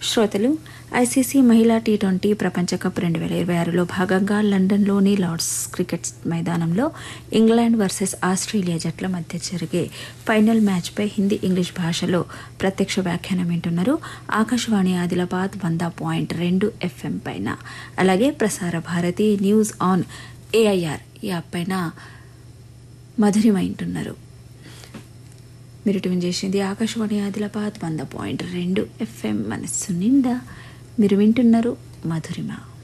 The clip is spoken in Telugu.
శ్రోతలు ఐసీసీ మహిళా టీ ట్వంటీ ప్రపంచ కప్ రెండు వేల ఇరవై ఆరులో భాగంగా లండన్లోని లార్డ్స్ క్రికెట్ మైదానంలో ఇంగ్లాండ్ వర్సెస్ ఆస్ట్రేలియా జట్ల మధ్య జరిగే ఫైనల్ మ్యాచ్పై హిందీ ఇంగ్లీష్ భాషలో ప్రత్యక్ష వ్యాఖ్యానం వింటున్నారు ఆకాశవాణి ఆదిలాబాద్ వంద పాయింట్ రెండు ఎఫ్ఎం పైన అలాగే Prasar Bharati news on AIR app పైన మధురిమ వింటున్నారు మీరు ట్యూన్ చేసింది ఆకాశవాణి ఆదిలాబాద్ వంద పాయింట్ రెండు ఎఫ్ఎం మనస్సు నిండా మీరు వింటున్నారు మధురిమ